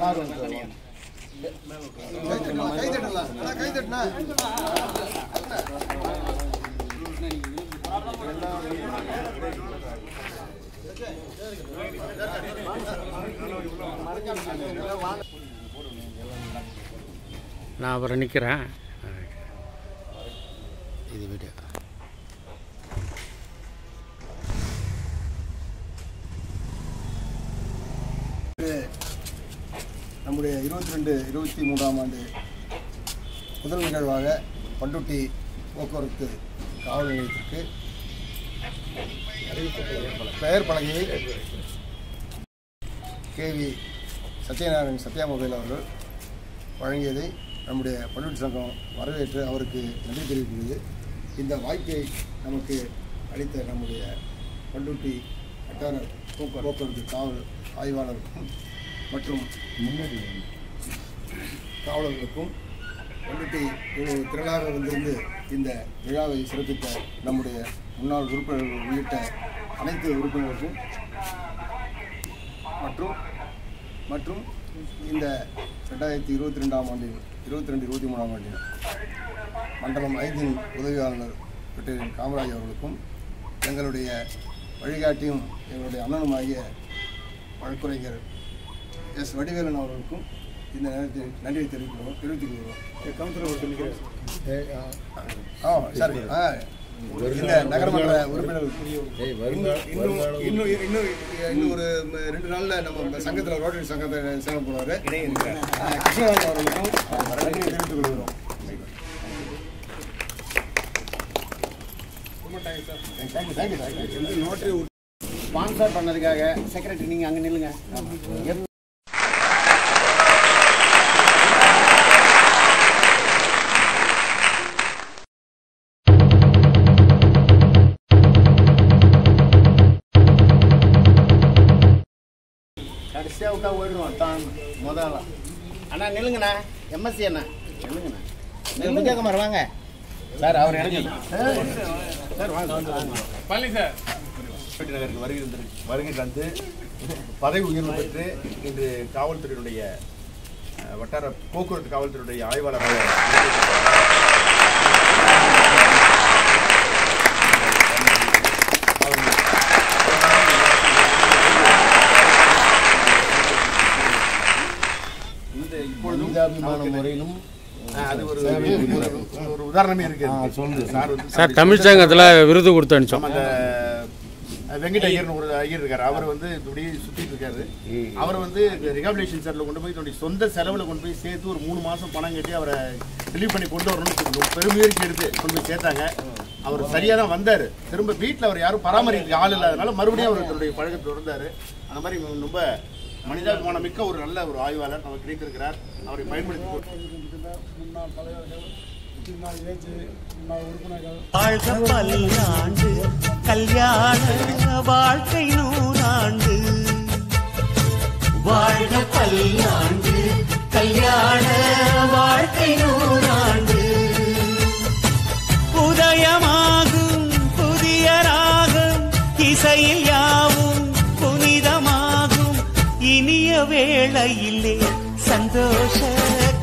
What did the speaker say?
கை தட்டலாம் அண்ணா, கை தட்டுனா நான் அப்புறம் நிற்கிறேன் இது வீடியோ நம்முடைய இருபத்தி ரெண்டு இருபத்தி மூன்றாம் ஆண்டு முதல் நிகழ்வாக பண்டுட்டி போக்குவரத்து காவல் நிலையத்திற்கு பெயர் பலகையை கேவி சத்யநாராயணன் சத்யா மொபைல் அவர்கள் வழங்கியதை நம்முடைய பண்டுட்டி சங்கம் வரவேற்று அவருக்கு நன்றி தெரிவிக்கிறது இந்த வாய்ப்பை நமக்கு அளித்த நம்முடைய பண்டுட்டி வட்டார போக்குவரத்து காவல் ஆய்வாளருக்கும் மற்றும் காவலர்களுக்கும் வந்துட்டு இவ்வளவு திரளாக வந்திருந்து இந்த விழாவை சிறப்பித்த நம்முடைய முன்னாள் உறுப்பினர்கள் உள்ளிட்ட அனைத்து உறுப்பினர்களுக்கும் மற்றும் மற்றும் இந்த ரெண்டாயிரத்தி இருபத்தி ரெண்டாம் ஆண்டில் இருபத்தி ரெண்டு இருபத்தி மூணாம் ஆண்டில் மண்டலம் ஐந்தின் உதவி ஆளுநர் வெட்டரின் காமராஜ் அவர்களுக்கும் எங்களுடைய வழிகாட்டியும் எங்களுடைய அண்ணனுமாகிய வழக்குரைஞர் எஸ் வடிவேலன் அவர்களுக்கும் இந்த நேரத்தில் நன்றியை தெரிவிக்கிறோம் தெரிவித்துக் கொள்கிறோம் ஆ சரி ஆ இந்த நகரமன்ற உறுப்பினர்கள் இன்னும் இன்னும் இன்னும் இன்னும் இன்னும் ஒரு ம- ரெண்டு நாள்ல நம்ம சங்கத்தில் ரோட்டரி சங்கத்தை சேர போனாரு கிருஷ்ணராஜ் அவர்களுக்கும் நன்றியை தெரிவித்துக் கொள்கிறோம் thank you thank you thank you notary sponsor பண்ணதுக்காக செக்ரட்டரி நீங்கள் அங்கே நில்லுங்க எப்- கடைசியாக விட்டா ஓடிடுவான் தான் முதல்ல அண்ணா நில்லுங்கண்ணா எம்எஸ்சி அண்ணா நில்லுங்கண்ணா நீங்கள் விஜயகுமார் வாங்க சார் அவர் எனக்கு சார் வாங்க பேட்டை நகருக்கு வருகை தந்து வருகை தந்து பதவி உயர்வு பெற்று இன்று காவல்துறையினுடைய அஹ், வட்டார போக்குவரத்து காவல்துறையுடைய ஆய்வாளராக இந்த இப்பொழுதும் மனிதாபிமான நமக்கு முறையிலும் அஹ், அது ஒரு ஒரு- ஒரு உதாரணமே இருக்கு சொல்லுங்க. சார் வந்து சார் தமிழ் சங்கத்தில் விருது கொடுத்து அனுப்பிச்சோம் நம்ம அந்த வெங்கட் ஐயர்னு ஒரு ஐயர் இருக்காரு அவர் வந்து இப்படி சுத்திட்டு இருக்காரு அவர் வந்து ரிகாபிலேஷன் சென்டர்ல கொண்டு போய் தன்னுடைய சொந்த செலவுல கொண்டு போய் சேர்த்து ஒரு மூணு மாசம் பணம் கட்டி அவரை ரிலீவ் பண்ணி கொண்டு வரணும்னு சொல்லி பெருமுயற்சி எடுத்து கொண்டு போய் சேர்த்தாங்க அவர் சரியா தான் வந்தாரு திரும்ப வீட்டில் அவர் யாரும் பராமரிக்க ஆள் இல்லாதனால மறுபடியும் அவர் தன்னுடைய பழக்கத்தை தொடர்ந்தாரு அந்த மாதிரி ரொம்ப மனிதாபிமானம் மிக்க ஒரு நல்ல ஒரு ஆய்வாளர் நமக்கு கிடைத்திருக்கிறார் அவரை பயன்படுத்தி கொண்டு வாழ்க பல்லாண்டு கல்யாண வாழ்க்கை நூறாண்டு வாழ்க பல்லாண்டு கல்யாண வாழ்க்கை நூறாண்டு உதயமாகும் புதிய ராகம் இசையில் யாவும் புனிதமாகும் இனிய வேளையிலே சந்தோஷ